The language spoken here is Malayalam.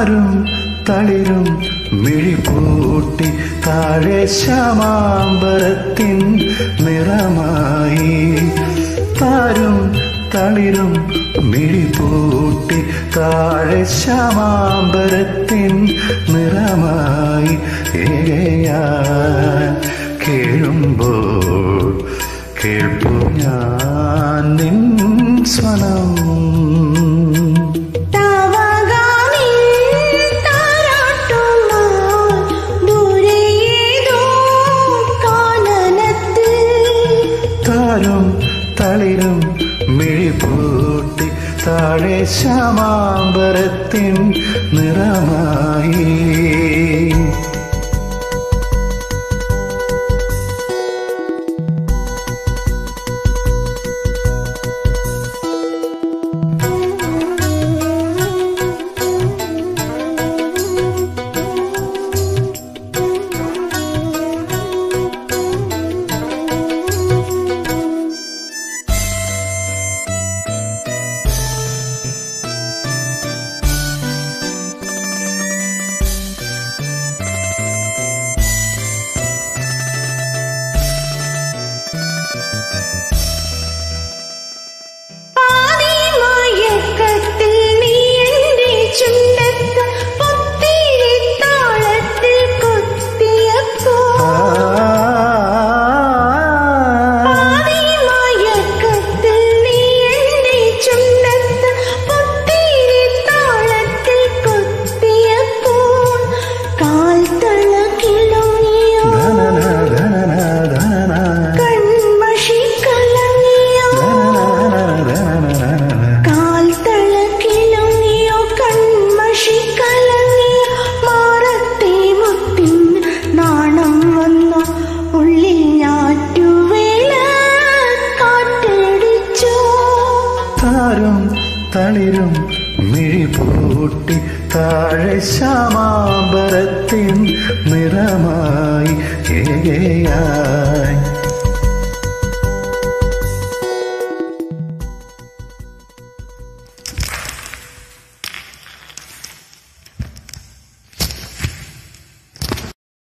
താരും തളിരും മിഴിപൂട്ടി താഴെ ശ്യാമാമ്പരത്തിൻ നിറമായി താരും തളിരും മിഴിപൂട്ടി താഴെ ശ്യാമാമ്പരത്തിൻ നിറമായി ഏകയാൻ കേഴുമ്പോൾ കേൾപ്പു ഞാൻ നിൻ സ്വനം താവകാമിൻ താരാട്ടുമായി ദൂരെയേതോ കാനനത്തിൽ താരും തളിരും മിഴിപൂട്ടി താഴെ ശ്യാമാമ്പരത്തിൻ നിറമായി പാതിമയക്കത്തിൽ നീ എന്റെ ചുണ്ടത്ത് പൊത്തിരി താളത്തിൽ കൊത്തിയപ്പോൾ പാതിമയക്കത്തിൽ നീ എന്റെ ചുണ്ടത്ത് പൊത്തിരി താളത്തിൽ കൊത്തിയപ്പോൾ കാൽ തളകിളങ്ങിയോ കൺമഷി കലങ്ങിയോ കാൽ തളകിളങ്ങിയോ കൺമഷി കലങ്ങിയോ മാറത്തെ മുത്തിൻ നാണം വന്നു ഉള്ളിൽ ഞാറ്റുവേല കാറ്റടിച്ചോ താരും തളിരും മിഴിപൂട്ടി താഴെ ശ്യാമാമ്പരത്തിൻ നിറമായി ഏകയായി